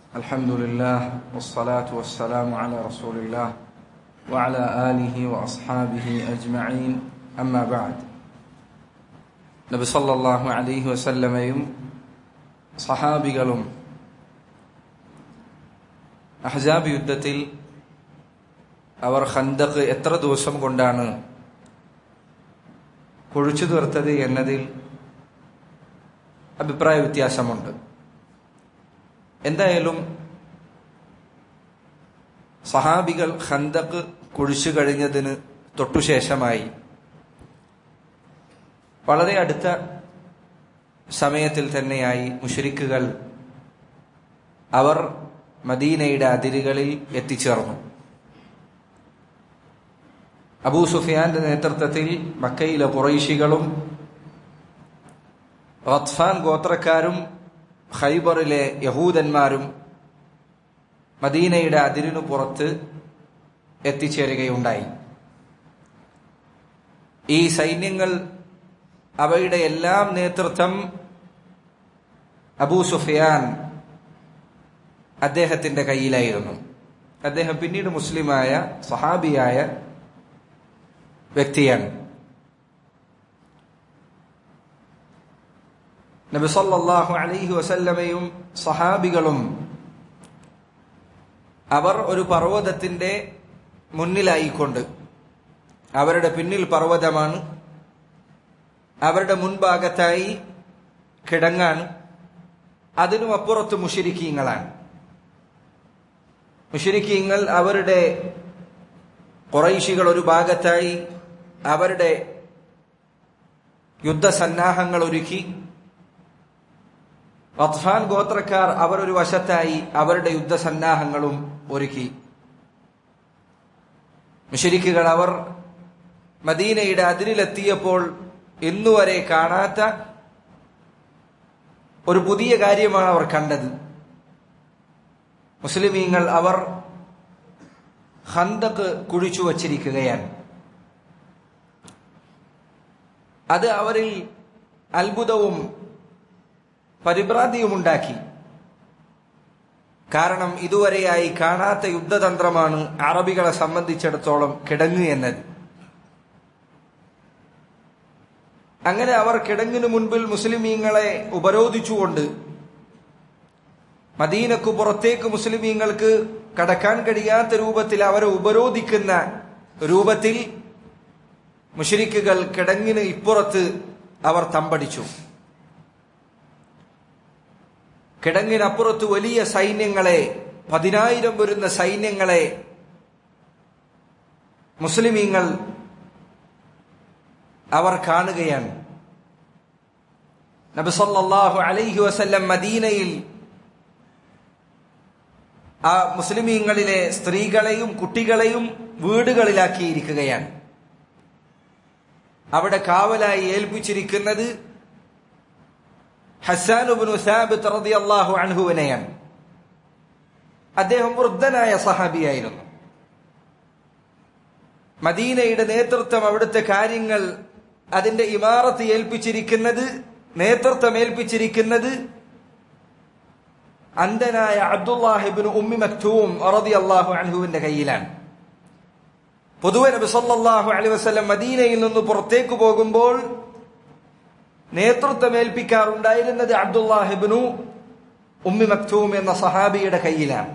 الحمد لله والصلاة والسلام على رسول الله وعلى آله وأصحابه أجمعين أما بعد നബി സല്ലല്ലാഹു അലൈഹി വസല്ലമയും സഹാബികളും അഹ്സാബ് യുദ്ധത്തിൽ അവർ ഖന്തഖ് എത്ര ദിവസം കൊണ്ടാണ് കുഴിച്ചു തീർത്തത് എന്നതിൽ അഭിപ്രായ വ്യത്യാസമുണ്ട് എന്തായാലും സഹാബികൾ ഖന്തഖ് കുഴിച്ചു കഴിഞ്ഞതിന് തൊട്ടുശേഷമായി വളരെ അടുത്ത സമയത്തിൽ തന്നെയായി മുഷരിക്കുകൾ അവർ മദീനയുടെ അതിരുകളിൽ എത്തിച്ചേർന്നു അബൂ സുഫിയാന്റെ നേതൃത്വത്തിൽ മക്കയിലെ കുറൈശികളും റത്ഫാൻ ഗോത്രക്കാരും ഖൈബറിലെ യഹൂദന്മാരും മദീനയുടെ അതിരിനു പുറത്ത് എത്തിച്ചേരുകയുണ്ടായി ഈ സൈന്യങ്ങൾ അവയുടെ എല്ലാം നേതൃത്വം അബൂ സുഫിയാൻ അദ്ദേഹത്തിന്റെ കയ്യിലായിരുന്നു അദ്ദേഹം പിന്നീട് മുസ്ലിമായ സഹാബിയായ വ്യക്തിയാണ് നബി സല്ലല്ലാഹു അലൈഹി വസല്ലമയും സഹാബികളും അവർ ഒരു പർവ്വതത്തിന്റെ മുന്നിലായിക്കൊണ്ട് അവരുടെ പിന്നിൽ പർവ്വതമാണ് അവരുടെ മുൻഭാഗത്തായി കിടങ്ങാണ് അതിനും അപ്പുറത്ത് മുഷിരിക്കീങ്ങളാണ് മുഷിരിക്കീങ്ങൾ അവരുടെ കുറൈശികൾ ഒരു ഭാഗത്തായി അവരുടെ യുദ്ധസന്നാഹങ്ങൾ ഒരുക്കി റത്ഫാൻ ഗോത്രക്കാർ അവർ ഒരു വശത്തായി അവരുടെ യുദ്ധസന്നാഹങ്ങളും ഒരുക്കി മുഷരിക്കുകൾ അവർ മദീനയുടെ അതിരിലെത്തിയപ്പോൾ ഇന്നുവരെ കാണാത്ത ഒരു പുതിയ കാര്യമാണ് അവർ കണ്ടത് മുസ്ലിമീങ്ങൾ അവർ ഹന്തക്ക് കുഴിച്ചു വച്ചിരിക്കുകയാണ് അത് അവരിൽ അത്ഭുതവും പരിഭ്രാന്തിയുമുണ്ടാക്കി കാരണം ഇതുവരെയായി കാണാത്ത യുദ്ധതന്ത്രമാണ് അറബികളെ സംബന്ധിച്ചിടത്തോളം കിടങ്ങ് എന്നത് അങ്ങനെ അവർ കിടങ്ങിനു മുൻപിൽ മുസ്ലിമീങ്ങളെ ഉപരോധിച്ചുകൊണ്ട് മദീനക്കു പുറത്തേക്ക് മുസ്ലിമീങ്ങൾക്ക് കടക്കാൻ കഴിയാത്ത രൂപത്തിൽ അവരെ ഉപരോധിക്കുന്ന രൂപത്തിൽ മുഷരിക്കുകൾ കിടങ്ങിന് ഇപ്പുറത്ത് അവർ തമ്പടിച്ചു കിടങ്ങിനപ്പുറത്ത് വലിയ സൈന്യങ്ങളെ പതിനായിരം വരുന്ന സൈന്യങ്ങളെ മുസ്ലിമീങ്ങൾ അവർ കാണുകയാണ് നബിസല്ലാഹു അലൈഹി വസല്ലം മദീനയിൽ ആ മുസ്ലിമീങ്ങളിലെ സ്ത്രീകളെയും കുട്ടികളെയും വീടുകളിലാക്കിയിരിക്കുകയാണ് അവിടെ കാവലായി ഏൽപ്പിച്ചിരിക്കുന്നത് ഹസാനുബിനു സാബിത്ത് റളിയല്ലാഹു അൻഹുവിനെയാണ് അദ്ദേഹം വൃദ്ധനായ സഹാബിയായിരുന്നു മദീനയുടെ നേതൃത്വം അവിടുത്തെ കാര്യങ്ങൾ അതിന്റെ ഇമാറത്ത് ഏൽപ്പിച്ചിരിക്കുന്നത് നേതൃത്വം ഏൽപ്പിച്ചിരിക്കുന്നത് അന്ധനായ അബ്ദുല്ലാഹിബിന് ഉമ്മി മക്തൂം റതി അള്ളാഹു അൻഹുവിന്റെ കയ്യിലാണ് പൊതുവെ നബി സല്ലല്ലാഹു അലൈഹി വസല്ലം മദീനയിൽ നിന്ന് പുറത്തേക്ക് പോകുമ്പോൾ നേതൃത്വം ഏൽപ്പിക്കാറുണ്ടായിരുന്നത് അബ്ദുല്ലാഹിബിനു ഉമ്മി മക്തൂം എന്ന സഹാബിയുടെ കയ്യിലാണ്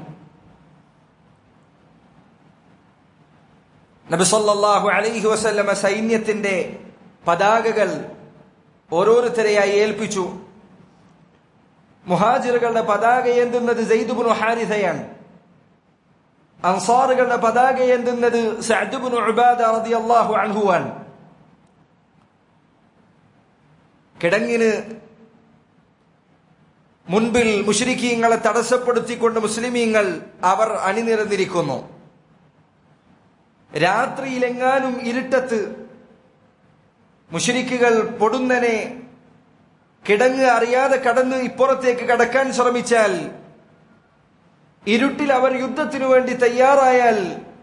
നബി സല്ലല്ലാഹു അലൈഹി വസല്ലമ സൈന്യത്തിന്റെ പതാകകൾ ഓരോരുത്തരെയായി ഏൽപ്പിച്ചു മുഹാജിറുകളുടെ പതാക ഏന്തുന്നത് സെയ്ദുബുനു ഹാരിഥയാണ് അൻസാറുകളുടെ പതാക ഏന്തുന്നത് സഅദുബുനു ഉബാദ റളിയല്ലാഹു അൻഹുവാൻ കിടങ്ങിന് മുൻപിൽ മുഷ്രിഖീങ്ങളെ തടസ്സപ്പെടുത്തിക്കൊണ്ട് മുസ്ലിമീങ്ങൾ അവർ അണിനിരന്നിരിക്കുന്നു രാത്രിയിലെങ്ങാനും ഇരുട്ടത്ത് മുഷരിക്കുകൾ പൊടുന്നനെ കിടങ്ങ് അറിയാതെ കടന്ന് ഇപ്പുറത്തേക്ക് കടക്കാൻ ശ്രമിച്ചാൽ ഇരുട്ടിൽ അവർ യുദ്ധത്തിനു വേണ്ടി തയ്യാറായാൽ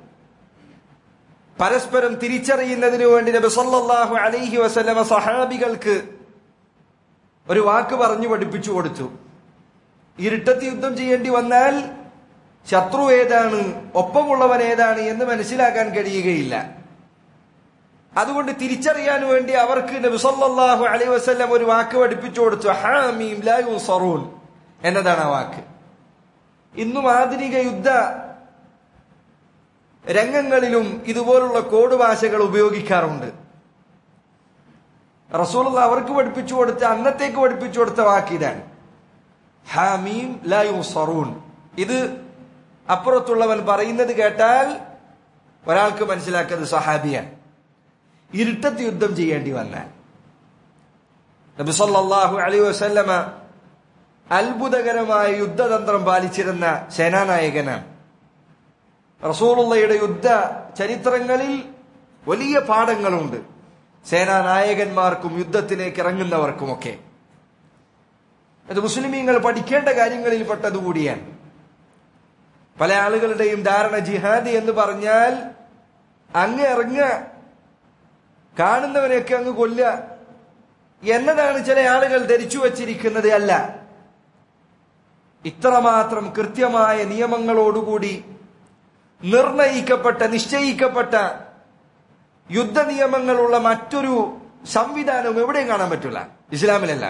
പരസ്പരം തിരിച്ചറിയുന്നതിനു വേണ്ടി നബി സല്ലല്ലാഹു അലൈഹി വസല്ലമ സഹാബികൾക്ക് ഒരു വാക്ക് പറഞ്ഞു പഠിപ്പിച്ചു കൊടുത്തു ഇരുട്ടത്ത് യുദ്ധം ചെയ്യേണ്ടി വന്നാൽ ശത്രു ഏതാണ് ഒപ്പമുള്ളവൻ ഏതാണ് എന്ന് മനസ്സിലാക്കാൻ കഴിയുകയില്ല അതുകൊണ്ട് തിരിച്ചറിയാൻ വേണ്ടി അവർക്ക് നബിസല്ലാഹു അലൈ വസ്ല്ലം ഒരു വാക്ക് പഠിപ്പിച്ചു കൊടുത്തു ഹാമീം ലാ യുൻസറൂൻ എന്നതാണ് ആ വാക്ക് ഇന്നും ആധുനിക യുദ്ധ രംഗങ്ങളിലും ഇതുപോലുള്ള കോഡ് ഭാഷകൾ ഉപയോഗിക്കാറുണ്ട് റസൂൽ അവർക്ക് പഠിപ്പിച്ചു കൊടുത്ത അന്നത്തേക്ക് പഠിപ്പിച്ചു കൊടുത്ത വാക്ക് ഇതാണ് ഹാമീം ലാ യുൻസറൂൻ ഇത് അപ്പുറത്തുള്ളവൻ പറയുന്നത് കേട്ടാൽ ഒരാൾക്ക് മനസ്സിലാക്കുന്നത് സഹാബിയാണ് ഇരുട്ടത്ത് യുദ്ധം ചെയ്യേണ്ടി വന്നാൽ നബി സല്ലല്ലാഹു അലൈഹി വസല്ലമ അത്ഭുതകരമായ യുദ്ധതന്ത്രം പാലിച്ചിരുന്ന സേനാനായകനാണ് റസൂലുള്ളയുടെ യുദ്ധ ചരിത്രങ്ങളിൽ വലിയ പാഠങ്ങളുണ്ട് സേനാനായകന്മാർക്കും യുദ്ധത്തിലേക്ക് ഇറങ്ങുന്നവർക്കുമൊക്കെ അത് മുസ്ലിമീങ്ങൾ പഠിക്കേണ്ട കാര്യങ്ങളിൽ പെട്ടതുകൂടിയാണ് പല ആളുകളുടെയും ധാരണ ജിഹാദി എന്ന് പറഞ്ഞാൽ അങ്ങ് ഇറങ്ങുക കാണുന്നവരെയൊക്കെ അങ്ങ് കൊല്ലുക എന്നതാണ് ചില ആളുകൾ ധരിച്ചു വച്ചിരിക്കുന്നത് അല്ല ഇത്രമാത്രം കൃത്യമായ നിയമങ്ങളോടുകൂടി നിർണയിക്കപ്പെട്ട നിശ്ചയിക്കപ്പെട്ട യുദ്ധ നിയമങ്ങളുള്ള മറ്റൊരു സംവിധാനവും എവിടെയും കാണാൻ പറ്റില്ല ഇസ്ലാമിലല്ല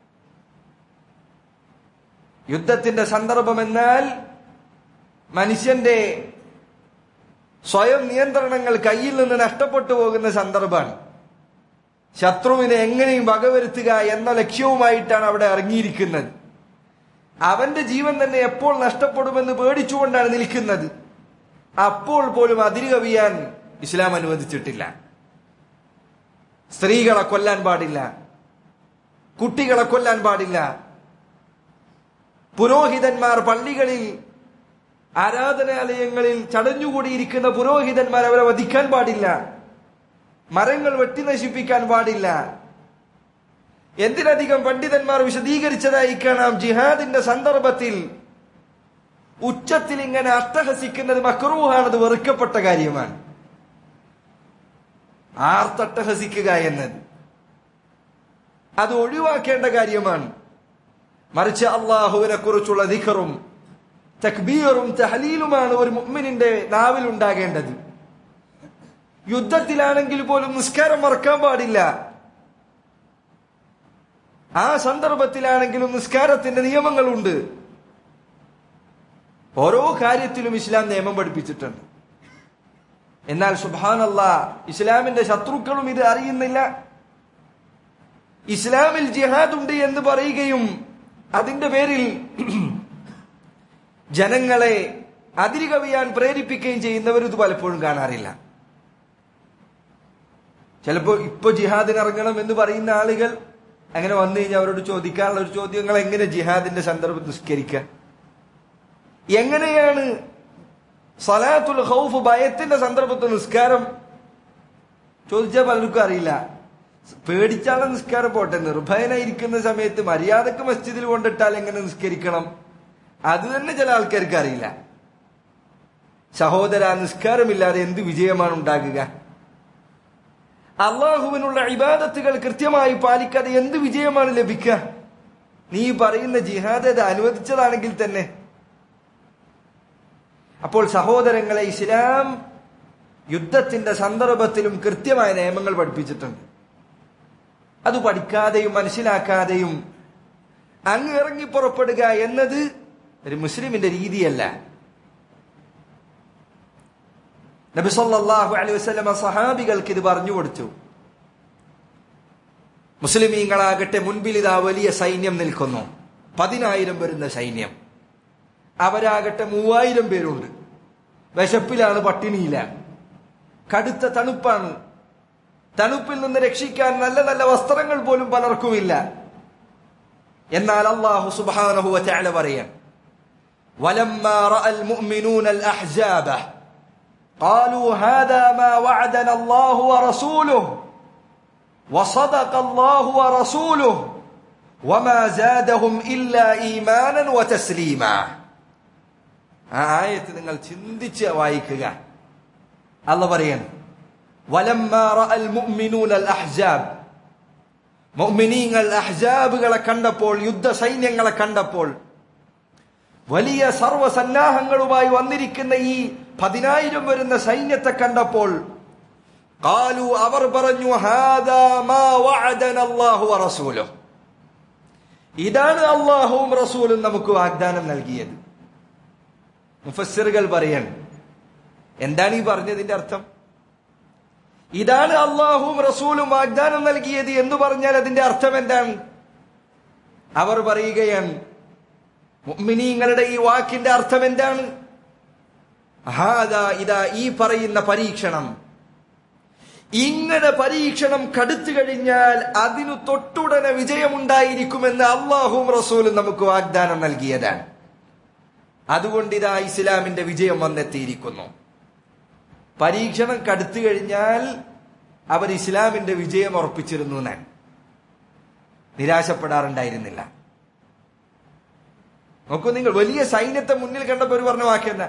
യുദ്ധത്തിന്റെ സന്ദർഭം എന്നാൽ മനുഷ്യന്റെ സ്വയം നിയന്ത്രണങ്ങൾ കയ്യിൽ നിന്ന് നഷ്ടപ്പെട്ടു പോകുന്ന സന്ദർഭമാണ് ശത്രുവിനെ എങ്ങനെയും വകവരുത്തുക എന്ന ലക്ഷ്യവുമായിട്ടാണ് അവിടെ ഇറങ്ങിയിരിക്കുന്നത് അവന്റെ ജീവൻ തന്നെ എപ്പോൾ നഷ്ടപ്പെടുമെന്ന് പേടിച്ചുകൊണ്ടാണ് നിൽക്കുന്നത് അപ്പോൾ പോലും അതിര് കവിയാൻ ഇസ്ലാം അനുവദിച്ചിട്ടില്ല സ്ത്രീകളെ കൊല്ലാൻ പാടില്ല കുട്ടികളെ കൊല്ലാൻ പാടില്ല പുരോഹിതന്മാർ പള്ളികളിൽ ആരാധനാലയങ്ങളിൽ ചടഞ്ഞുകൂടിയിരിക്കുന്ന പുരോഹിതന്മാർ അവരെ വധിക്കാൻ പാടില്ല മരങ്ങൾ വെട്ടി നശിപ്പിക്കാൻ പാടില്ല എന്തിനധികം പണ്ഡിതന്മാർ വിശദീകരിച്ചതായി കാണാം ജിഹാദിന്റെ സന്ദർഭത്തിൽ ഉച്ചത്തിൽ ഇങ്ങനെ അട്ടഹസിക്കുന്നത് മക്രൂഹാണത് വെറുക്കപ്പെട്ട കാര്യമാണ് ആർത്തട്ടഹസിക്കുക എന്നത് അത് ഒഴിവാക്കേണ്ട കാര്യമാണ് മറിച്ച് അള്ളാഹുവിനെ കുറിച്ചുള്ള ദിഖറും തക്ബീറും തഹലീലുമാണ് ഒരു മുഅ്മിനിന്റെ നാവിൽ ഉണ്ടാകേണ്ടത് യുദ്ധത്തിലാണെങ്കിൽ പോലും നിസ്കാരം മറക്കാൻ പാടില്ല ആ സന്ദർഭത്തിലാണെങ്കിലും നിസ്കാരത്തിന്റെ നിയമങ്ങളുണ്ട് ഓരോ കാര്യത്തിലും ഇസ്ലാം നിയമം പഠിപ്പിച്ചിട്ടുണ്ട് എന്നാൽ സുബാനല്ല ഇസ്ലാമിന്റെ ശത്രുക്കളും ഇത് അറിയുന്നില്ല ഇസ്ലാമിൽ ജിഹാദ് ഉണ്ട് എന്ന് പറയുകയും അതിന്റെ പേരിൽ ജനങ്ങളെ അതിരുകവിയാൻ പ്രേരിപ്പിക്കുകയും ചെയ്യുന്നവർ ഇത് പലപ്പോഴും കാണാറില്ല ചിലപ്പോ ഇപ്പൊ ജിഹാദിന് ഇറങ്ങണം എന്ന് പറയുന്ന ആളുകൾ അങ്ങനെ വന്നു കഴിഞ്ഞാൽ അവരോട് ചോദിക്കാനുള്ള ഒരു ചോദ്യങ്ങൾ എങ്ങനെ ജിഹാദിന്റെ സന്ദർഭം നിസ്കരിക്കുക എങ്ങനെയാണ് സലാത്തുൽ ഹൗഫ് ഭയത്തിന്റെ സന്ദർഭത്തിൽ നിസ്കാരം ചോദിച്ചാൽ പലർക്കും അറിയില്ല പേടിച്ചാണ് നിസ്കാരം പോട്ടെ നിർഭയനായിരിക്കുന്ന സമയത്ത് മര്യാദക്ക് മസ്ജിദിൽ കൊണ്ടിട്ടാൽ എങ്ങനെ നിസ്കരിക്കണം അത് തന്നെ ചില ആൾക്കാർക്ക് അറിയില്ല സഹോദര നിസ്കാരമില്ലാതെ എന്ത് വിജയമാണ് ഉണ്ടാകുക അള്ളാഹുവിനുള്ള ഇബാദത്തുകൾ കൃത്യമായി പാലിക്കാതെ എന്ത് വിജയമാണ് ലഭിക്കുക നീ പറയുന്ന ജിഹാദ് അത് അനുവദിച്ചതാണെങ്കിൽ തന്നെ അപ്പോൾ സഹോദരങ്ങളെ ഇസ്ലാം യുദ്ധത്തിന്റെ സന്ദർഭത്തിലും കൃത്യമായ നിയമങ്ങൾ പഠിപ്പിച്ചിട്ടുണ്ട് അത് പഠിക്കാതെയും മനസ്സിലാക്കാതെയും അങ്ങ് ഇറങ്ങി പുറപ്പെടുക എന്നത് ഒരു മുസ്ലിമിന്റെ രീതിയല്ല നബി സല്ലല്ലാഹു അലൈഹി വസല്ലമ സഹാബികൾക്ക് ഇത് പറഞ്ഞു കൊടുത്തു മുസ്ലിമീങ്ങളാകട്ടെ മുൻപിൽ ഇതാ വലിയ സൈന്യം നിൽക്കുന്നു പതിനായിരം വരുന്ന സൈന്യം അവരാകട്ടെ മൂവായിരം പേരുണ്ട് വിശപ്പിലാണ് പട്ടിണിയില്ല കടുത്ത തണുപ്പാണ് തണുപ്പിൽ നിന്ന് രക്ഷിക്കാൻ നല്ല നല്ല വസ്ത്രങ്ങൾ പോലും പലർക്കുമില്ല എന്നാൽ അള്ളാഹു സുബ്ഹാനഹു വതആല പറയാൻ ولما راى المؤمنون الاحزاب قالوا هذا ما وعدنا الله ورسوله وصدق الله ورسوله وما زادهم الا ايمانا وتسليما ആ ആയത്ത് നിങ്ങൾ ചിന്തിച്ച് വായിക്കുക അല്ല പറയാണ് വലമ്മാ റഅൽ മുഅ്മിനൂന അഹ്സാബ് മുഅ്മിനീങ്ങൾ അഹ്സാബുകളെ കണ്ടപ്പോൾ യുദ്ധ സൈന്യങ്ങളെ കണ്ടപ്പോൾ വലിയ സർവസന്നാഹങ്ങളുമായി വന്നിരിക്കുന്ന ഈ പതിനായിരം വരുന്ന സൈന്യത്തെ കണ്ടപ്പോൾ കാലു അവർ പറഞ്ഞു "ഹാദാ മാ വഅദന അല്ലാഹു വറസൂലുഹു." ഇതാണ് അള്ളാഹുവും റസൂലും നമുക്ക് വാഗ്ദാനം നൽകിയത് മുഫസ്സിറുകൾ പറയാൻ എന്താണ് ഈ പറഞ്ഞതിന്റെ അർത്ഥം ഇതാണ് അള്ളാഹുവും റസൂലും വാഗ്ദാനം നൽകിയത് എന്ന് പറഞ്ഞാൽ അതിന്റെ അർത്ഥം എന്താണ് അവർ പറയുകയാണ് മുഅ്മിനീങ്ങളുടെ ഈ വാക്കിന്റെ അർത്ഥം എന്താണ് ഹാദാ ഇതാ ഈ പറയുന്ന പരീക്ഷണം ഇങ്ങനെ പരീക്ഷണം കടുത്തു കഴിഞ്ഞാൽ അതിനു തൊട്ടുടനെ വിജയമുണ്ടായിരിക്കുമെന്ന് അള്ളാഹും റസൂലും നമുക്ക് വാഗ്ദാനം നൽകിയതാണ് അതുകൊണ്ട് ഇതാ ഇസ്ലാമിന്റെ വിജയം വന്നെത്തിയിരിക്കുന്നു പരീക്ഷണം കടുത്തു കഴിഞ്ഞാൽ അവർ ഇസ്ലാമിന്റെ വിജയം ഉറപ്പിച്ചിരുന്നു ഞാൻ നിരാശപ്പെടാറുണ്ടായിരുന്നില്ല നോക്കൂ നിങ്ങൾ വലിയ സൈന്യത്തെ മുന്നിൽ കണ്ടപ്പോൾ ഒരു പറഞ്ഞ വാക്യം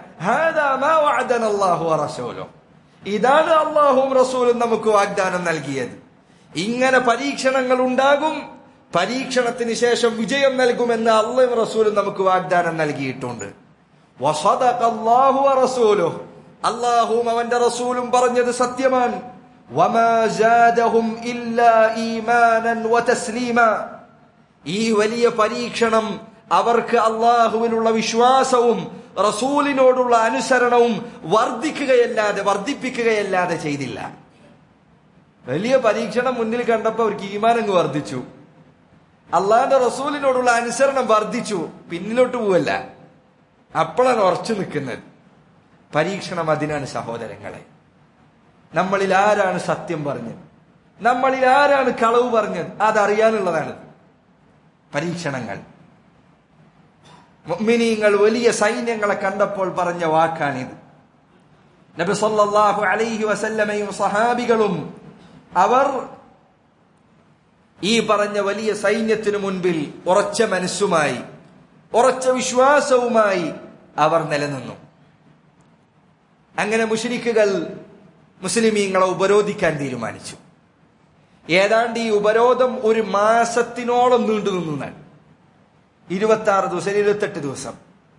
റസൂലോ ഇതാണ് അള്ളാഹുവും റസൂലും നമുക്ക് വാഗ്ദാനം നൽകിയത് ഇങ്ങനെ പരീക്ഷണങ്ങൾ ഉണ്ടാകും പരീക്ഷണത്തിന് ശേഷം വിജയം നൽകുമെന്ന് അള്ളയും റസൂലും നമുക്ക് വാഗ്ദാനം നൽകിയിട്ടുണ്ട് വസദഖ അല്ലാഹു വറസൂലുഹു. അള്ളാഹുവും അവന്റെ റസൂലും പറഞ്ഞത് സത്യമാണ് വമാ ജാദഹും ഇല്ലാ ഈമാനൻ വതസ്ലീമാ. ഈ വലിയ പരീക്ഷണം അവർക്ക് അള്ളാഹുവിനുള്ള വിശ്വാസവും റസൂലിനോടുള്ള അനുസരണവും വർദ്ധിക്കുകയല്ലാതെ വർദ്ധിപ്പിക്കുകയല്ലാതെ ചെയ്തില്ല വലിയ പരീക്ഷണം മുന്നിൽ കണ്ടപ്പോൾ അവർക്ക് ഈമാനങ്ങ് വർദ്ധിച്ചു അള്ളാന്റെ റസൂലിനോടുള്ള അനുസരണം വർദ്ധിച്ചു പിന്നിലോട്ട് പോവല്ല അപ്പോഴാണ് ഉറച്ചു നിൽക്കുന്നത് പരീക്ഷണം അതിനാണ് സഹോദരങ്ങളെ നമ്മളിൽ ആരാണ് സത്യം പറഞ്ഞത് നമ്മളിൽ ആരാണ് കളവ് പറഞ്ഞത് അതറിയാനുള്ളതാണ് പരീക്ഷണങ്ങൾ മുഅ്മിനീങ്ങൾ വലിയ സൈന്യങ്ങളെ കണ്ടപ്പോൾ പറഞ്ഞ വാക്കാണിത് നബി സല്ലല്ലാഹു അലൈഹി വസല്ലമയും സഹാബികളും അവർ ഈ പറഞ്ഞ വലിയ സൈന്യത്തിനു മുൻപിൽ ഉറച്ച മനസ്സുമായി ഉറച്ച വിശ്വാസവുമായി അവർ നിലനിന്നു അങ്ങനെ മുഷരിക്കുകൾ മുസ്ലിമീങ്ങളെ ഉപരോധിക്കാൻ തീരുമാനിച്ചു ഏതാണ്ട് ഈ ഉപരോധം ഒരു മാസത്തിനോളം നീണ്ടു നിന്നാണ് ഇരുപത്തി ആറ് ദിവസം ഇരുപത്തെട്ട് ദിവസം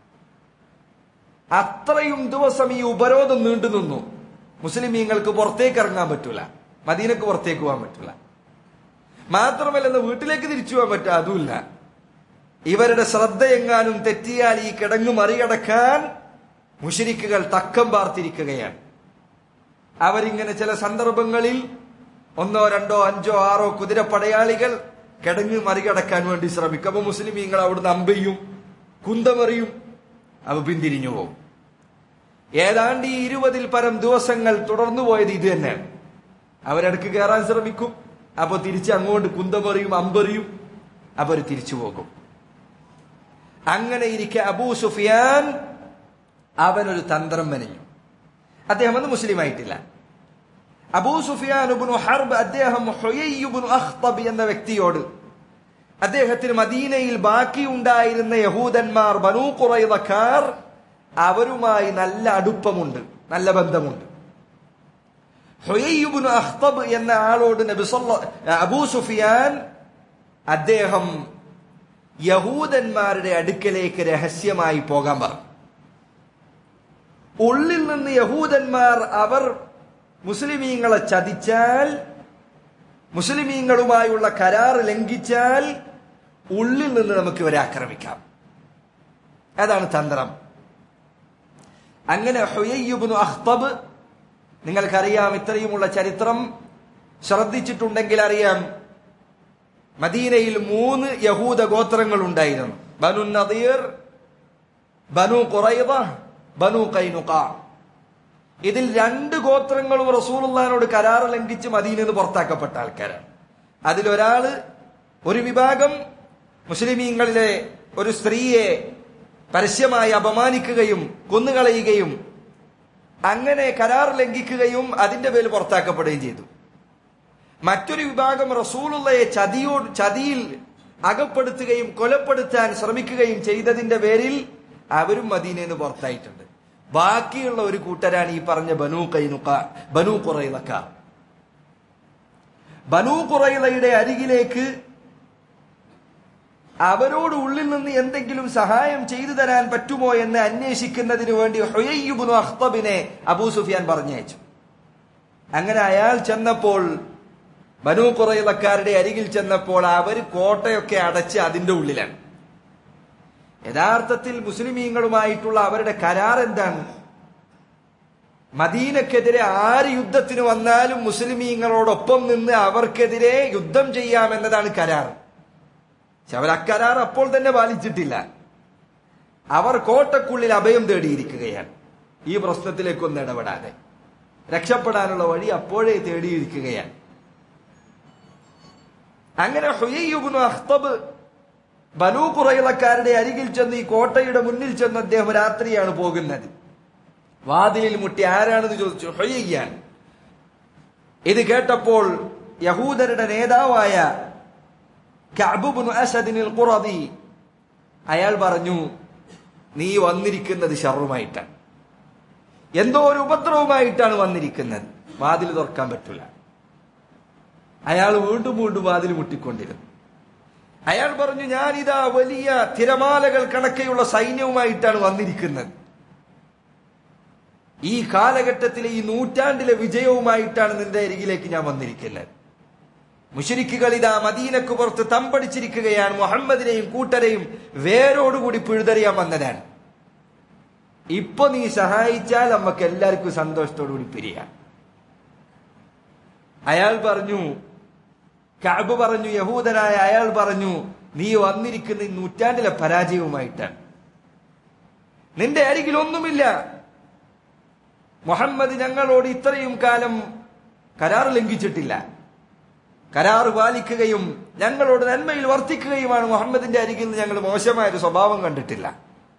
അത്രയും ദിവസം ഈ ഉപരോധം നീണ്ടു നിന്നു മുസ്ലിമീങ്ങൾക്ക് പുറത്തേക്ക് ഇറങ്ങാൻ പറ്റൂല മദീനക്ക് പുറത്തേക്ക് പോകാൻ പറ്റൂല മാത്രമല്ല ഇന്ന് വീട്ടിലേക്ക് തിരിച്ചു പോകാൻ പറ്റുക അതുമില്ല ഇവരുടെ ശ്രദ്ധ എങ്ങാനും തെറ്റിയാൽ ഈ കിടങ്ങ് മറികടക്കാൻ മുഷരിക്കുകൾ തക്കം പാർത്തിരിക്കുകയാണ് അവരിങ്ങനെ ചില സന്ദർഭങ്ങളിൽ ഒന്നോ രണ്ടോ അഞ്ചോ ആറോ കുതിരപ്പടയാളികൾ കിടങ്ങ് മറികടക്കാൻ വേണ്ടി ശ്രമിക്കും അപ്പൊ മുസ്ലിമീങ്ങൾ അവിടുന്ന് അമ്പയും കുന്തമെറിയും അവ പിന്തിരിഞ്ഞു പോകും ഏതാണ്ട് ഈ ഇരുപതിൽ പരം ദിവസങ്ങൾ തുടർന്നു പോയത് ഇത് തന്നെയാണ് അവരടുക്ക് കയറാൻ ശ്രമിക്കും അപ്പൊ തിരിച്ച് അങ്ങോട്ട് കുന്തമെറിയും അമ്പെറിയും അവർ തിരിച്ചു പോകും അങ്ങനെ ഇരിക്കെ അബൂ സുഫിയാൻ അവനൊരു തന്ത്രം മെനഞ്ഞു അദ്ദേഹം അന്ന് മുസ്ലിം ആയിട്ടില്ല അബൂ സുഫിയാൻ ഉബ്നു ഹർബ് അദ്ദേഹം ഹുയയ് ഇബ്നു അഖ്തബ് എന്ന വ്യക്തിയോട് അദ്ദേഹത്തിന് മദീനയിൽ ബാക്കിയുണ്ടായിരുന്ന യഹൂദന്മാർ ബനൂ ഖുറൈദക്കാർ അവരുമായി നല്ല അടുപ്പമുണ്ട് നല്ല ബന്ധമുണ്ട് ഹുയയ് ഇബ്നു അഖ്തബ് എന്ന ആളോട് നബി സല്ല അബൂ സുഫിയാൻ അദ്ദേഹം യഹൂദന്മാരുടെ അടുക്കലേക്ക് രഹസ്യമായി പോകാൻ പറഞ്ഞു ഉള്ളിൽ നിന്ന് യഹൂദന്മാർ അവർ മുസ്ലിമീങ്ങളെ ചതിച്ചാൽ മുസ്ലിമീങ്ങളുമായുള്ള കരാർ ലംഘിച്ചാൽ ഉള്ളിൽ നിന്ന് നമുക്ക് ഇവരെ ആക്രമിക്കാം അതാണ് തന്ത്രം അങ്ങനെ ഹുയയ്യുബ്നു അഖ്തബ് നിങ്ങൾക്കറിയാം ഇത്രയുമുള്ള ചരിത്രം ശ്രദ്ധിച്ചിട്ടുണ്ടെങ്കിൽ അറിയാം മദീനയിൽ മൂന്ന് യഹൂദ ഗോത്രങ്ങൾ ഉണ്ടായിരുന്നു ബനു നദീർ ബനു ഖുറൈദ ബനു കൈനുക ഇതിൽ രണ്ട് ഗോത്രങ്ങളും റസൂലുള്ളാഹിനോട് കരാർ ലംഘിച്ച് മദീനയിൽ നിന്ന് പുറത്താക്കപ്പെട്ട ആൾക്കാരാണ് അതിലൊരാള് ഒരു വിഭാഗം മുസ്ലിമീങ്ങളിലെ ഒരു സ്ത്രീയെ പരസ്യമായി അപമാനിക്കുകയും കൊന്നുകളയുകയും അങ്ങനെ കരാർ ലംഘിക്കുകയും അതിന്റെ പേരിൽ പുറത്താക്കപ്പെടുകയും ചെയ്തു മറ്റൊരു വിഭാഗം റസൂലുള്ളയെ ചതിയോട് ചതിയിൽ അകപ്പെടുത്തുകയും കൊലപ്പെടുത്താൻ ശ്രമിക്കുകയും ചെയ്തതിന്റെ പേരിൽ അവരും മദീനയിൽ നിന്ന് പുറത്തായിട്ടുണ്ട് ബാക്കിയുള്ള ഒരു കൂട്ടരാണ് ഈ പറഞ്ഞ ബനു കൈനുക്ക ബനു കുറയിലക്കാർ ബനു കുറയിലയുടെ അരികിലേക്ക് അവരോട് ഉള്ളിൽ നിന്ന് എന്തെങ്കിലും സഹായം ചെയ്തു തരാൻ പറ്റുമോ എന്ന് അന്വേഷിക്കുന്നതിന് വേണ്ടി ഹുയയ്യുബ്നു അഖ്തബിനെ അബൂ സുഫിയാൻ പറഞ്ഞയച്ചു അങ്ങനെ അയാൾ ചെന്നപ്പോൾ ബനു കുറയിലക്കാരുടെ അരികിൽ ചെന്നപ്പോൾ അവർ കോട്ടയൊക്കെ അടച്ച് അതിന്റെ ഉള്ളിലാണ് യഥാർത്ഥത്തിൽ മുസ്ലിമീങ്ങളുമായിട്ടുള്ള അവരുടെ കരാർ എന്താണ് മദീനക്കെതിരെ ആര് യുദ്ധത്തിന് വന്നാലും മുസ്ലിമീങ്ങളോടൊപ്പം നിന്ന് അവർക്കെതിരെ യുദ്ധം ചെയ്യാമെന്നതാണ് കരാർ പക്ഷെ അവർ അക്കരാർ അപ്പോൾ തന്നെ പാലിച്ചിട്ടില്ല അവർ കോട്ടക്കുള്ളിൽ അഭയം തേടിയിരിക്കുകയാണ് ഈ പ്രശ്നത്തിലേക്കൊന്നും ഇടപെടാതെ രക്ഷപ്പെടാനുള്ള വഴി അപ്പോഴേ തേടിയിരിക്കുകയാണ് അങ്ങനെ ഹുയയ്യുബ്നു അഖ്തബ് ബനൂ കുറയിളക്കാരുടെ അരികിൽ ചെന്ന് ഈ കോട്ടയുടെ മുന്നിൽ ചെന്ന് അദ്ദേഹം രാത്രിയാണ് പോകുന്നത് വാതിലിൽ മുട്ടി ആരാണെന്ന് ചോദിച്ചു ഹൊയ്യാൻ ഇത് കേട്ടപ്പോൾ യഹൂദരുടെ നേതാവായ കഅബുബ്നു അസദിനിൽ ഖുറദി അയാൾ പറഞ്ഞു നീ വന്നിരിക്കുന്നത് ഷറുമായിട്ടാണ് എന്തോ ഒരു ഉപദ്രവമായിട്ടാണ് വന്നിരിക്കുന്നത് വാതിൽ തുറക്കാൻ പറ്റില്ല അയാൾ വീണ്ടും വീണ്ടും വാതിൽ മുട്ടിക്കൊണ്ടിരുന്നു അയാൾ പറഞ്ഞു ഞാനിതാ വലിയ തിരമാലകൾ കണക്കെയുള്ള സൈന്യവുമായിട്ടാണ് വന്നിരിക്കുന്നത് ഈ കാലഘട്ടത്തിലെ ഈ നൂറ്റാണ്ടിലെ വിജയവുമായിട്ടാണ് നിന്റെ അരികിലേക്ക് ഞാൻ വന്നിരിക്കുന്നത് മുഷരിക്കുകൾ ഇതാ മദീനക്ക് പുറത്ത് തമ്പടിച്ചിരിക്കുകയാണ് മുഹമ്മദിനെയും കൂട്ടരെയും വേരോടുകൂടി പിഴുതെറിയാൻ വന്നതാണ് ഇപ്പൊ നീ സഹായിച്ചാൽ നമുക്ക് എല്ലാവർക്കും സന്തോഷത്തോടുകൂടി പിരിയാം അയാൾ പറഞ്ഞു കഅബ് പറഞ്ഞു യഹൂദനായ അയാൾ പറഞ്ഞു നീ വന്നിരിക്കുന്ന ഈ നൂറ്റാണ്ടിലെ പരാജയവുമായിട്ടാണ് നിന്റെ അരികിൽ ഒന്നുമില്ല മുഹമ്മദ് ഞങ്ങളോട് ഇത്രയും കാലം കരാർ ലംഘിച്ചിട്ടില്ല കരാർ പാലിക്കുകയും ഞങ്ങളോട് നന്മയിൽ വർത്തിക്കുകയുമാണ് മുഹമ്മദിന്റെ അരികിൽ നിന്ന് ഞങ്ങൾ മോശമായ ഒരു സ്വഭാവം കണ്ടിട്ടില്ല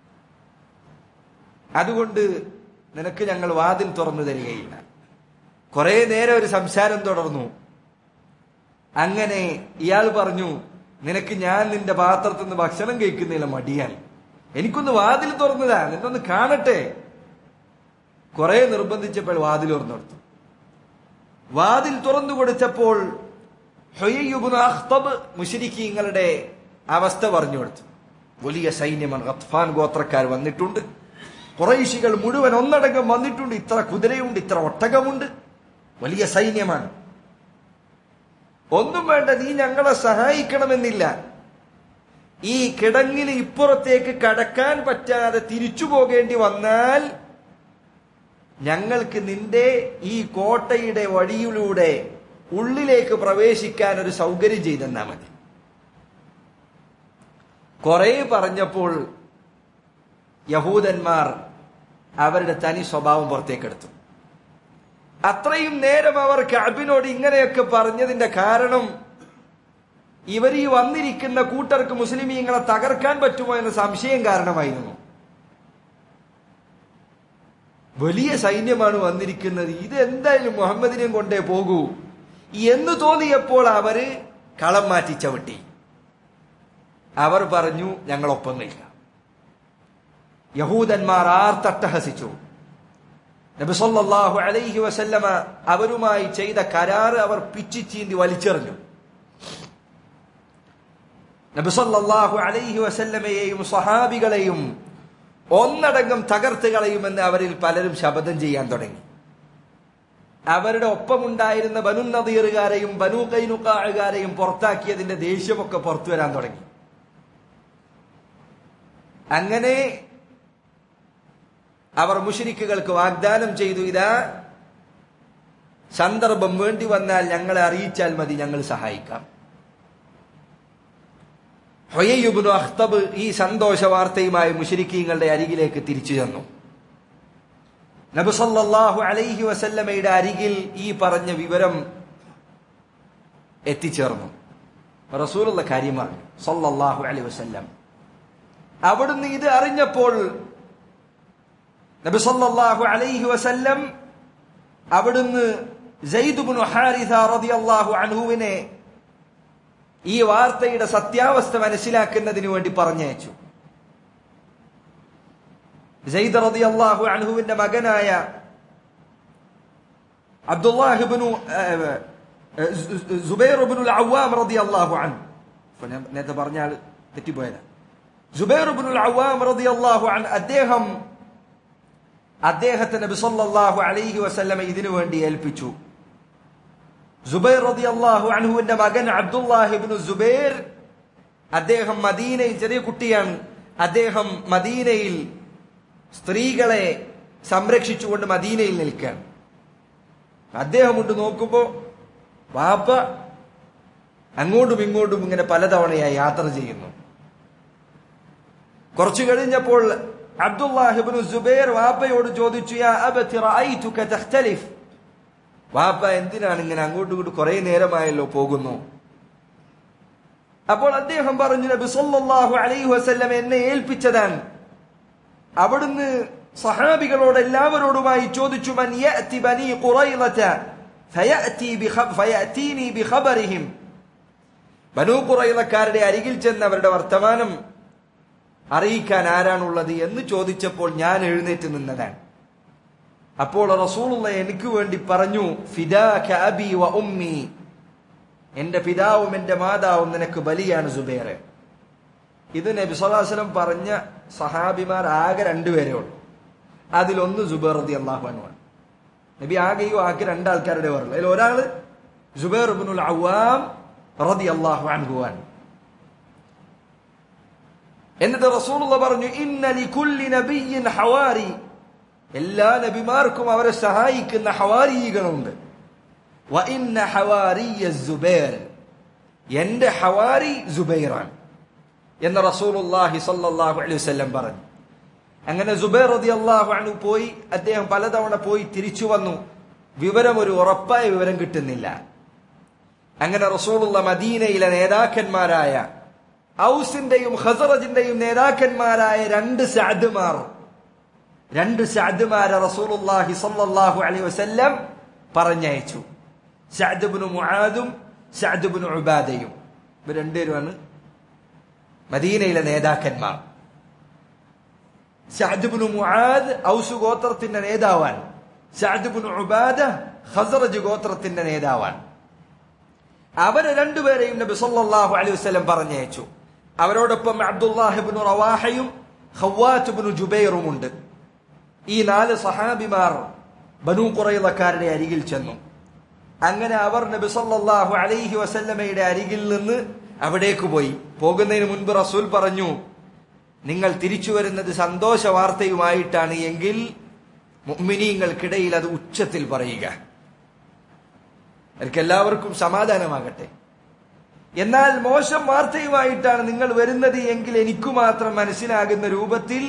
അതുകൊണ്ട് നിനക്ക് ഞങ്ങൾ വാതിൽ തുറന്നു തരികയില്ല കുറെ നേരം ഒരു സംസാരം തുടർന്നു അങ്ങനെ ഇയാൾ പറഞ്ഞു നിനക്ക് ഞാൻ നിന്റെ പാത്രത്തിൽ നിന്ന് ഭക്ഷണം കഴിക്കുന്നില്ല മടിയാൽ എനിക്കൊന്ന് വാതിൽ തുറന്നതാ നിന്നൊന്ന് കാണട്ടെ കുറെ നിർബന്ധിച്ചപ്പോൾ വാതിൽ തുറന്നെടുത്തു വാതിൽ തുറന്നു കൊടുത്തപ്പോൾ അഖ്തബ് മുഷരിക്കീങ്ങളുടെ അവസ്ഥ പറഞ്ഞു കൊടുത്തു വലിയ സൈന്യമാണ് ഖത്ഫാൻ ഗോത്രക്കാർ വന്നിട്ടുണ്ട് കുറേശികൾ മുഴുവൻ ഒന്നടങ്കം വന്നിട്ടുണ്ട് ഇത്ര കുതിരയുണ്ട് ഇത്ര ഒട്ടകമുണ്ട് വലിയ സൈന്യമാണ് ഒന്നും വേണ്ട നീ ഞങ്ങളെ സഹായിക്കണമെന്നില്ല ഈ കിടങ്ങിന് ഇപ്പുറത്തേക്ക് കടക്കാൻ പറ്റാതെ തിരിച്ചു പോകേണ്ടി വന്നാൽ ഞങ്ങൾക്ക് നിന്റെ ഈ കോട്ടയുടെ വഴിയിലൂടെ ഉള്ളിലേക്ക് പ്രവേശിക്കാൻ ഒരു സൗകര്യം ചെയ്തെന്നാ മതി കുറെ പറഞ്ഞപ്പോൾ യഹൂദന്മാർ അവരുടെ തനി സ്വഭാവം പുറത്തേക്കെടുത്തു അത്രയും നേരം അവർ കഅബിനോട് ഇങ്ങനെയൊക്കെ പറഞ്ഞതിന്റെ കാരണം ഇവർ ഈ വന്നിരിക്കുന്ന കൂട്ടർക്ക് മുസ്ലിമീങ്ങളെ തകർക്കാൻ പറ്റുമോ എന്ന സംശയം കാരണമായിരുന്നു വലിയ സൈന്യമാണ് വന്നിരിക്കുന്നത് ഇത് എന്തായാലും മുഹമ്മദിനെയും കൊണ്ടേ പോകൂ എന്ന് തോന്നിയപ്പോൾ അവര് കളം മാറ്റി ചവിട്ടി അവർ പറഞ്ഞു ഞങ്ങളൊപ്പം നിൽക്കാം യഹൂദന്മാർ ആർത്തട്ടഹസിച്ചു നബിസൊല്ലാഹു അലൈഹി വസല്ലമ അവരുമായി ചെയ്ത കരാറ് അവർ പിച്ചി ചീന്തി വലിച്ചെറിഞ്ഞു നബിസൊല്ലാഹു അലൈഹി വസല്ലമയെയും സ്വഹാബികളെയും ഒന്നടങ്കം തകർത്ത് കളയുമെന്ന് അവരിൽ പലരും ശപഥം ചെയ്യാൻ തുടങ്ങി അവരുടെ ഒപ്പമുണ്ടായിരുന്ന ബനു നദീറുകാരെയും ബനു കൈനുക്കാഴുകാരെയും പുറത്താക്കിയതിന്റെ ദേഷ്യമൊക്കെ പുറത്തു വരാൻ തുടങ്ങി അങ്ങനെ അവർ മുഷരിക്കുകൾക്ക് വാഗ്ദാനം ചെയ്തു ഇതാ സന്ദർഭം വേണ്ടി വന്നാൽ ഞങ്ങളെ അറിയിച്ചാൽ മതി ഞങ്ങൾ സഹായിക്കാം ഹൊയ്യുബുനു അഖ്തബ് ഈ സന്തോഷ വാർത്തയുമായി മുഷരിക്കീങ്ങളുടെ അരികിലേക്ക് തിരിച്ചു ചെന്നു നബുസല്ലാഹു അലൈഹി വസല്ലമയുടെ അരികിൽ ഈ പറഞ്ഞ വിവരം എത്തിച്ചേർന്നു റസൂലുള്ള കാര്യമാണ് സല്ലല്ലാഹു അലൈഹി വസല്ലം അവിടുന്ന് ഇത് അറിഞ്ഞപ്പോൾ നബി സല്ലല്ലാഹു അലൈഹി വസല്ലം അവിടുന്ന് ജയ്ദുബ്നു ഹാരിഥ റളിയല്ലാഹു അൻഹുവിനെ ഈ വാർത്തയുടെ സത്യാവസ്ഥ മനസ്സിലാക്കുന്നതിന് വേണ്ടി പറഞ്ഞയച്ചു ജയ്ദ് റളിയല്ലാഹു അൻഹുവിന്റെ മകനായ അബ്ദുല്ലാഹിബ്നു സുബൈർ ഇബ്നുൽ അവ്വാം റളിയല്ലാഹു അൻഹു നേരത്തെ പറഞ്ഞാൽ തെറ്റിപ്പോയതാ ജുബൈർ ഇബ്നുൽ അവ്വാം റളിയല്ലാഹു അൻ അദ്ദേഹം അദ്ദേഹത്തെ നബി സല്ലല്ലാഹു അലൈഹി വസല്ലമ ഇതിനു വേണ്ടി ഏൽപ്പിച്ചു ജുബൈർ റളിയല്ലാഹു അൻഹുവിന്റെ മകൻ അബ്ദുല്ലാഹി ഇബ്നു ജുബൈർ അദ്ദേഹം മദീനയിൽ ചെറിയ കുട്ടിയാണ് അദ്ദേഹം മദീനയിൽ സ്ത്രീകളെ സംരക്ഷിച്ചുകൊണ്ട് മദീനയിൽ നിൽക്കുകയാണ് അദ്ദേഹം കൊണ്ട് നോക്കുമ്പോ വാപ്പ അങ്ങോട്ടും ഇങ്ങോട്ടും ഇങ്ങനെ പലതവണയായി യാത്ര ചെയ്യുന്നു കുറച്ചു കഴിഞ്ഞപ്പോൾ അബ്ദുല്ലാഹിബ്നു സുബൈർ വാപ്പയോട് ചോദിച്ചു യാ അബതി റഅയ്തുക തഖ്തലിഫ് വാപ്പ എന്തിനാണ് ഇങ്ങനെ അങ്ങോട്ടും ഇങ്ങോട്ടും കുറെ നേരമായല്ലോ പോകുന്നു അപ്പോൾ അദ്ദേഹം പറഞ്ഞു നബി സല്ലല്ലാഹു അലൈഹി വസല്ലം എന്നെ ഏൽപ്പിച്ചതാണ് അവിടുന്ന് സഹാബികളോട് എല്ലാവരോടുമായി ചോദിച്ചു മൻ യഅതി ബനി ഖുറൈളത ഫയഅതി ബിഖബ ഫയഅതീനി ബിഖബറിഹിം ബനൂ ഖുറൈളക്കാരുടെ അരികിൽ ചെന്ന് അവരുടെ വർത്തമാനം അറിയിക്കാൻ ആരാണുള്ളത് എന്ന് ചോദിച്ചപ്പോൾ ഞാൻ എഴുന്നേറ്റ് നിന്നതാണ് അപ്പോൾ റസൂലുള്ള എനിക്ക് വേണ്ടി പറഞ്ഞു ഫിദാക അബി വ ഉമ്മി എന്റെ പിതാവും എന്റെ മാതാവും നിനക്ക് ബലിയാണ് സുബൈറെ ഇത് നബി സല്ലാസ്ലം പറഞ്ഞ സഹാബിമാർ ആകെ രണ്ടുപേരേ ഉള്ളൂ അതിലൊന്ന് ജുബൈർ റതി അള്ളാഹുവാണ് നബി ആകെയോ ആകെ രണ്ടാൾക്കാരുടെ പറഞ്ഞു അതിൽ ഒരാള് ജുബൈർ ഇബ്നുൽ അവ്വാം റതി അള്ളാഹു അൻഹുവാൻ എന്നിട്ട് റസൂലുള്ള പറഞ്ഞു ഇന്ന ലികുല്ലി നബിയ്യിൻ ഹവാരി എല്ലാ നബിമാർക്കും അവരെ സഹായിക്കുന്ന ഹവാരികളുണ്ട് വ ഇന്ന ഹവാരിയ സുബൈർ എന്റെ ഹവാരി സുബൈറാണ് എന്ന് റസൂലുള്ളാഹി സ്വല്ലല്ലാഹു അലൈഹി വസല്ലം പറഞ്ഞു അങ്ങനെ സുബൈർ റളിയല്ലാഹു അൻഹു പോയി അദ്ദേഹം പലതവണ പോയി തിരിച്ചു വന്നു വിവരം ഒരു ഉറപ്പായ വിവരം കിട്ടുന്നില്ല അങ്ങനെ റസൂലുള്ള മദീനയിലെ നേതാക്കന്മാരായ ഔസിന്റെയും ഖസറജിന്റെയും നേതാക്കന്മാരായ രണ്ട് സഅദ്മാർ രണ്ട് സഅദ്മാരെ റസൂലുള്ളാഹി സ്വല്ലല്ലാഹു അലൈഹി വസല്ലം പറഞ്ഞയച്ചു സഅദ് ഇബ്നു മുആദും സഅദ് ഇബ്നു ഉബാദയും ഇവർ രണ്ടുപേരുമാണ് മദീനയിലെ നേതാക്കന്മാർ സഅദ് ഇബ്നു മുആദ് ഔസ് ഗോത്രത്തിന്റെ നേതാവാണ് സഅദ് ഇബ്നു ഉബാദ ഖസറജ് ഗോത്രത്തിന്റെ നേതാവാണ് അവരെ രണ്ടുപേരെയും നബി സല്ലല്ലാഹു അലൈഹി വസല്ലം പറഞ്ഞയച്ചു അവരോടൊപ്പം അബ്ദുല്ലാഹിബ്നു റവാഹയും ഖവ്വാത്ത് ഇബ്നു ജുബൈറും ഉണ്ട് ഈ നാല് സഹാബിമാർ ബനൂ ഖുറൈളക്കാരുടെ അരികിൽ ചെന്നു അങ്ങനെ അവർ നബി സല്ലല്ലാഹു അലൈഹി വസല്ലമയുടെ അരികിൽ നിന്ന് അവിടേക്ക് പോയി പോകുന്നതിന് മുൻപ് റസൂൽ പറഞ്ഞു നിങ്ങൾ തിരിച്ചു വരുന്നത് സന്തോഷ വാർത്തയുമായിട്ടാണ് എങ്കിൽ മുഅ്മിനീങ്ങൾക്കിടയിൽ അത് ഉച്ചത്തിൽ പറയുക അവർക്ക് എല്ലാവർക്കും സമാധാനമാകട്ടെ എന്നാൽ മോശം വാർത്തയുമായിട്ടാണ് നിങ്ങൾ വരുന്നത് എങ്കിൽ എനിക്കു മാത്രം മനസ്സിലാകുന്ന രൂപത്തിൽ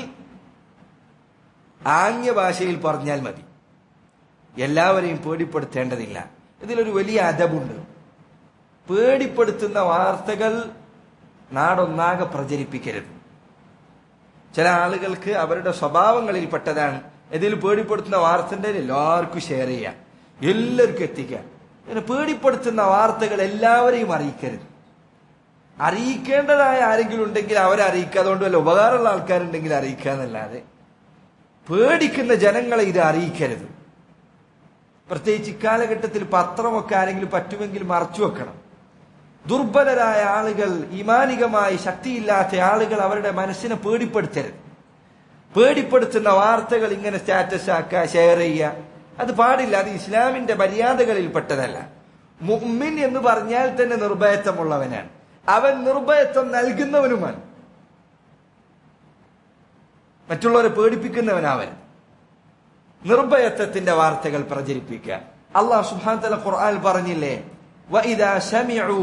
ആംഗ്യ ഭാഷയിൽ പറഞ്ഞാൽ മതി എല്ലാവരെയും പേടിപ്പെടുത്തേണ്ടതില്ല ഇതിലൊരു വലിയ അദബുണ്ട് പേടിപ്പെടുത്തുന്ന വാർത്തകൾ നാടൊന്നാകെ പ്രചരിപ്പിക്കരുത് ചില ആളുകൾക്ക് അവരുടെ സ്വഭാവങ്ങളിൽപ്പെട്ടതാണ് ഇതിൽ പേടിപ്പെടുത്തുന്ന വാർത്തന്റെ എല്ലാവർക്കും ഷെയർ ചെയ്യാം എല്ലാവർക്കും എത്തിക്കാം ഇങ്ങനെ പേടിപ്പെടുത്തുന്ന വാർത്തകൾ എല്ലാവരെയും അറിയിക്കരുത് അറിയിക്കേണ്ടതായ ആരെങ്കിലും ഉണ്ടെങ്കിൽ അവരെ അറിയിക്കുക അതുകൊണ്ട് വല്ല ഉപകാരമുള്ള ആൾക്കാരുണ്ടെങ്കിൽ അറിയിക്കുക എന്നല്ലാതെ പേടിക്കുന്ന ജനങ്ങളെ ഇത് അറിയിക്കരുത് പ്രത്യേകിച്ച് ഇക്കാലഘട്ടത്തിൽ പത്രമൊക്കെ ആരെങ്കിലും പറ്റുമെങ്കിൽ മറച്ചു വെക്കണം ദുർബലരായ ആളുകൾ ഇമാനികമായി ശക്തിയില്ലാത്ത ആളുകൾ അവരുടെ മനസ്സിനെ പേടിപ്പെടുത്തരുത് പേടിപ്പെടുത്തുന്ന വാർത്തകൾ ഇങ്ങനെ സ്റ്റാറ്റസ് ആക്കുക ഷെയർ ചെയ്യുക അത് പാടില്ല അത് ഇസ്ലാമിന്റെ മര്യാദകളിൽ പെട്ടതല്ല മുഹ്മിൻ എന്ന് പറഞ്ഞാൽ തന്നെ നിർഭയത്വമുള്ളവനാണ് അവൻ നിർഭയത്വം നൽകുന്നവനുമാണ് മറ്റുള്ളവരെ പേടിപ്പിക്കുന്നവനവൻ നിർഭയത്വത്തിന്റെ വാർത്തകൾ പ്രചരിപ്പിക്കുക അള്ളാഹ് സുഹാൻ തല ഖുർആൻ പറഞ്ഞില്ലേ വഇദാ സമിഉ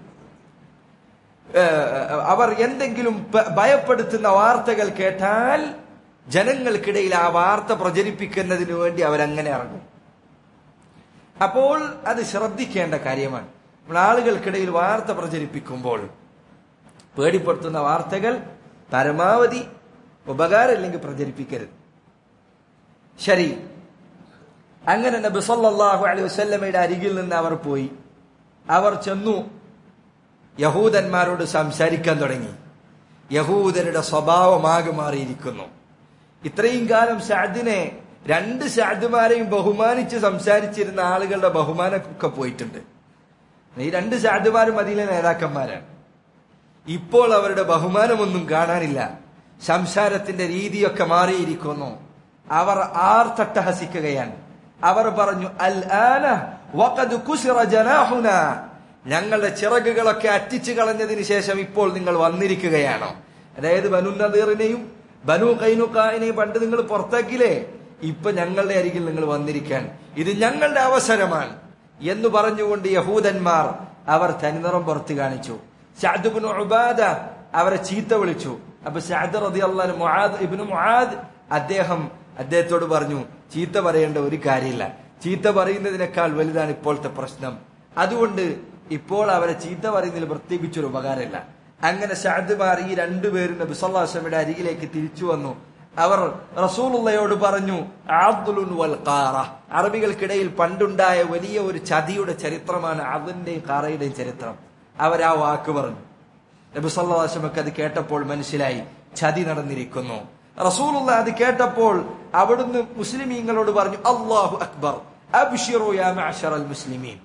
അവർ എന്തെങ്കിലും ഭയപ്പെടുത്തുന്ന വാർത്തകൾ കേട്ടാൽ ജനങ്ങൾക്കിടയിൽ ആ വാർത്ത പ്രചരിപ്പിക്കുന്നതിന് വേണ്ടി അവരങ്ങനെ ഇറങ്ങും അപ്പോൾ അത് ശ്രദ്ധിക്കേണ്ട കാര്യമാണ് നമ്മൾ ആളുകൾക്കിടയിൽ വാർത്ത പ്രചരിപ്പിക്കുമ്പോൾ പേടിപ്പെടുത്തുന്ന വാർത്തകൾ പരമാവധി ഉപകാരമില്ലെങ്കിൽ പ്രചരിപ്പിക്കരുത് ശരി അങ്ങനെ നബി സല്ലല്ലാഹു അലൈഹി വസല്ലമയുടെ അരികിൽ നിന്ന് അവർ പോയി അവർ ചെന്നു യഹൂദന്മാരോട് സംസാരിക്കാൻ തുടങ്ങി യഹൂദരുടെ സ്വഭാവമാകെ മാറിയിരിക്കുന്നു ഇത്രയും കാലം ഷാദിനെ രണ്ട് ഷാദുമാരെയും ബഹുമാനിച്ച് സംസാരിച്ചിരുന്ന ആളുകളുടെ ബഹുമാനമൊക്കെ പോയിട്ടുണ്ട് ഈ രണ്ട് ഷാദുമാരും അതിലെ നേതാക്കന്മാരാണ് ഇപ്പോൾ അവരുടെ ബഹുമാനമൊന്നും കാണാനില്ല സംസാരത്തിന്റെ രീതിയൊക്കെ മാറിയിരിക്കുന്നു അവർ ആർത്തട്ടഹസിക്കുകയാണ് അവർ പറഞ്ഞു അൽ ആന വഖദ് കുസിറ ജനാഹുന ഞങ്ങളുടെ ചിറകുകളൊക്കെ അറ്റിച്ചു കളഞ്ഞതിന് ശേഷം ഇപ്പോൾ നിങ്ങൾ വന്നിരിക്കുകയാണോ അതായത് ബനു നദീറിനെയും ബനു കൈനുക്കാനെയും പണ്ട് നിങ്ങൾ പുറത്താക്കിയില്ലേ ഇപ്പൊ ഞങ്ങളുടെ അരികിൽ നിങ്ങൾ വന്നിരിക്കാൻ ഇത് ഞങ്ങളുടെ അവസരമാണ് എന്ന് പറഞ്ഞുകൊണ്ട് യഹൂദന്മാർ അവർ തനിനിറം പുറത്ത് കാണിച്ചു ഷാദുബിന് ഉബാദ അവരെ ചീത്ത വിളിച്ചു അപ്പൊ ഷാദ് റതി അള്ളാൻ മുആദ് ഇബ്നു മുആദ് അദ്ദേഹം അദ്ദേഹത്തോട് പറഞ്ഞു ചീത്ത പറയേണ്ട ഒരു കാര്യമില്ല ചീത്ത പറയുന്നതിനേക്കാൾ വലുതാണ് ഇപ്പോഴത്തെ പ്രശ്നം അതുകൊണ്ട് ഇപ്പോൾ അവരെ ചീത്ത പറയുന്നതിൽ പ്രത്യേകിച്ചൊരു ഉപകാരമില്ല അങ്ങനെ ഷാദ്മാർ ഈ രണ്ടുപേരും നബി സല്ലാസ്ലമിയുടെ അരികിലേക്ക് തിരിച്ചു വന്നു അവർ റസൂലുള്ളയോട് പറഞ്ഞു ആബ്ദുലുൻ വൽ ഖാറ അറബികൾക്കിടയിൽ പണ്ടുണ്ടായ വലിയ ഒരു ചതിയുടെ ചരിത്രമാണ് അതിന്റെയും ഖാറയുടെയും ചരിത്രം അവർ ആ വാക്ക് പറഞ്ഞു നബി സല്ലാസ്ലമക്ക് അത് കേട്ടപ്പോൾ മനസ്സിലായി ചതി നടന്നിരിക്കുന്നു റസൂലുള്ള അത് കേട്ടപ്പോൾ അവിടുന്ന് മുസ്ലിമീങ്ങളോട് പറഞ്ഞു അള്ളാഹു അക്ബർ അബ്ഷിറു യാ മഅശറൽ മുസ്ലിമീൻ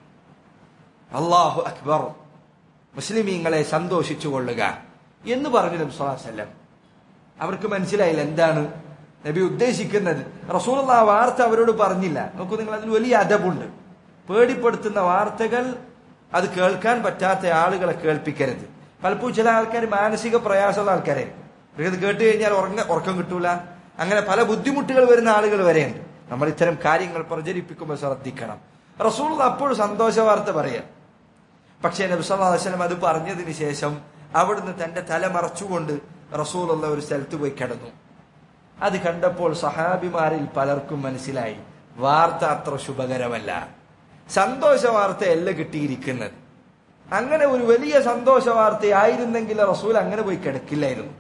അള്ളാഹു അക്ബർ മുസ്ലിമീങ്ങളെ സന്തോഷിച്ചു കൊള്ളുക എന്ന് പറഞ്ഞു നബി സ്വലാസ്ലം അവർക്ക് മനസ്സിലായില്ല എന്താണ് നബി ഉദ്ദേശിക്കുന്നത് റസൂൽ ആ വാർത്ത അവരോട് പറഞ്ഞില്ല നോക്കൂ നിങ്ങൾ അതിൽ വലിയ അദബുണ്ട് പേടിപ്പെടുത്തുന്ന വാർത്തകൾ അത് കേൾക്കാൻ പറ്റാത്ത ആളുകളെ കേൾപ്പിക്കരുത് പലപ്പോഴും ചില ആൾക്കാർ മാനസിക പ്രയാസമുള്ള ആൾക്കാരെ ഇത് കേട്ട് കഴിഞ്ഞാൽ ഉറങ്ങ ഉറക്കം കിട്ടൂല അങ്ങനെ പല ബുദ്ധിമുട്ടുകൾ വരുന്ന ആളുകൾ വരെയുണ്ട് നമ്മൾ ഇത്തരം കാര്യങ്ങൾ പ്രചരിപ്പിക്കുമ്പോൾ ശ്രദ്ധിക്കണം റസൂൾ അപ്പോഴും സന്തോഷ വാർത്ത പറയാം പക്ഷേ നബി സല്ലല്ലാഹു അലൈഹി വസല്ലം അത് പറഞ്ഞതിന് ശേഷം അവിടുന്ന് തന്റെ തല മറച്ചുകൊണ്ട് റസൂലുള്ള ഒരു സ്ഥലത്ത് പോയി കിടന്നു അത് കണ്ടപ്പോൾ സഹാബിമാരിൽ പലർക്കും മനസ്സിലായി വാർത്ത അത്ര ശുഭകരമല്ല സന്തോഷ വാർത്തയല്ല കിട്ടിയിരിക്കുന്നത് അങ്ങനെ ഒരു വലിയ സന്തോഷ വാർത്തയായിരുന്നെങ്കിൽ റസൂൽ അങ്ങനെ പോയി കിടക്കില്ലായിരുന്നു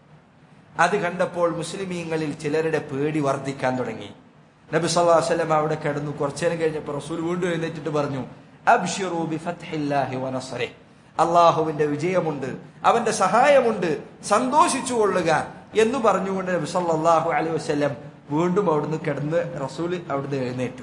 അത് കണ്ടപ്പോൾ മുസ്ലിമീങ്ങളിൽ ചിലരുടെ പേടി വർദ്ധിക്കാൻ തുടങ്ങി നബി സല്ലല്ലാഹു അലൈഹി വസല്ലം അവിടെ കിടന്നു കുറച്ചു നേരം കഴിഞ്ഞപ്പോൾ റസൂൽ വീണ്ടും എഴുന്നേറ്റിട്ട് പറഞ്ഞു അബ്ഷിറു ബിഫത്ഹില്ലാഹി വനസ്രിഹ് അള്ളാഹുവിന്റെ വിജയമുണ്ട് അവന്റെ സഹായമുണ്ട് സന്തോഷിച്ചു കൊള്ളുക എന്ന് പറഞ്ഞുകൊണ്ട് നബി സല്ലല്ലാഹു അലൈഹി വസല്ലം വീണ്ടും അവിടുന്ന് കിടന്ന് റസൂൽ അവിടുന്ന് എഴുന്നേറ്റു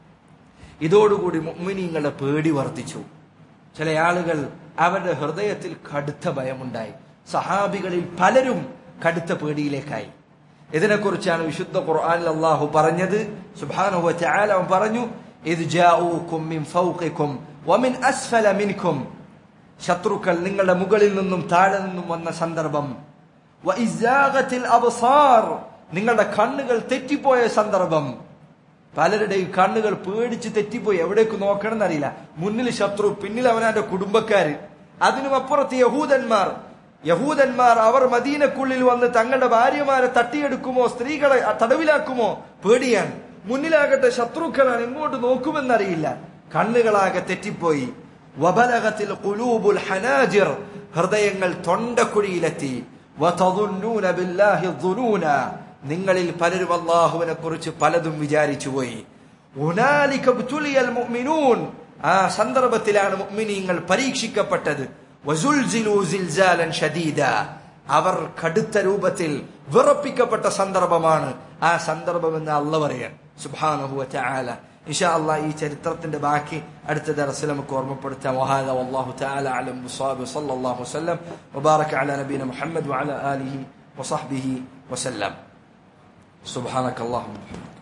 ഇതോടുകൂടി മുഅ്മിനീങ്ങളുടെ പേടി വർദ്ധിച്ചു ചില ആളുകൾ അവരുടെ ഹൃദയത്തിൽ കടുത്ത ഭയമുണ്ടായി സഹാബികളിൽ പലരും കടുത്ത പേടിയിലേക്കായി ഇതിനെക്കുറിച്ചാണ് വിശുദ്ധ ഖുർആനിൽ അള്ളാഹു പറഞ്ഞത് സുബ്ഹാനഹു വതആല അവൻ പറഞ്ഞു ഇദ് ജാഊകും മിൻ ഫൗഖികും വമിൻ അസ്ഫല മിൻകും ശത്രുക്കൾ നിങ്ങളുടെ മുകളിൽ നിന്നും താഴെ നിന്നും വന്ന സന്ദർഭം വഇസാഗത്തിൽ അബ്സാർ നിങ്ങളുടെ കണ്ണുകൾ തെറ്റിപ്പോയ സന്ദർഭം പലരുടെയും കണ്ണുകൾ പേടിച്ച് തെറ്റിപ്പോയി എവിടേക്ക് നോക്കണം എന്നറിയില്ല മുന്നിൽ ശത്രു പിന്നിൽ അവനാന്റെ കുടുംബക്കാര് അതിനും അപ്പുറത്ത് യഹൂദന്മാർ യഹൂദന്മാർ അവർ മദീനക്കുള്ളിൽ വന്ന് തങ്ങളുടെ ഭാര്യമാരെ തട്ടിയെടുക്കുമോ സ്ത്രീകളെ തടവിലാക്കുമോ പേടിയാണ് മുന്നിലാകട്ടെ ശത്രുക്കളാണ് എങ്ങോട്ട് നോക്കുമെന്നറിയില്ല കണ്ണുകളാകെ തെറ്റിപ്പോയി വബലഗത്തിൽ ഖുലൂബുൽ ഹനാജിർ ഹൃദയങ്ങൾ തൊണ്ടക്കുഴിയിലെത്തി വതദുന്നൂന ബില്ലാഹി ദുനൂന നിങ്ങളിൽ പലരും അള്ളാഹുവിനെ കുറിച്ച് പലതും വിചാരിച്ചു പോയി ഉനാലിക ബുതുലിയൽ മുഅ്മിനൂൻ ആ സന്ദർഭത്തിലാണ് മുഅ്മിനീങ്ങൾ പരീക്ഷിക്കപ്പെട്ടത് വസുൽസിലു സിൽസാലൻ ഷദീദ അവർ കടുത്ത രൂപത്തിൽ വിറപ്പിക്കപ്പെട്ട സന്ദർഭമാണ് ആ സന്ദർഭം എന്ന് അല്ല പറയാൻ സുബ്ഹാനഹു വതആല ഇൻഷാ അല്ലാഹ് ഈ ചരിത്രത്തിന്റെ ബാക്കി അടുത്ത ദർസിൽ നമുക്ക് ഓർമ്മപ്പെടുത്താം വഹാദ വല്ലാഹു തആല അലം ബിസ്വാബി സല്ലല്ലാഹു വസല്ലം വബാറക അലാ നബീന മുഹമ്മദ് വഅലാ ആലിഹി വസഹ്ബിഹി വസല്ലം സുബ്ഹാനക അല്ലാഹുമ്മ വബിഹംദിക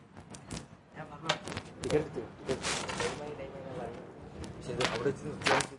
അവിടെ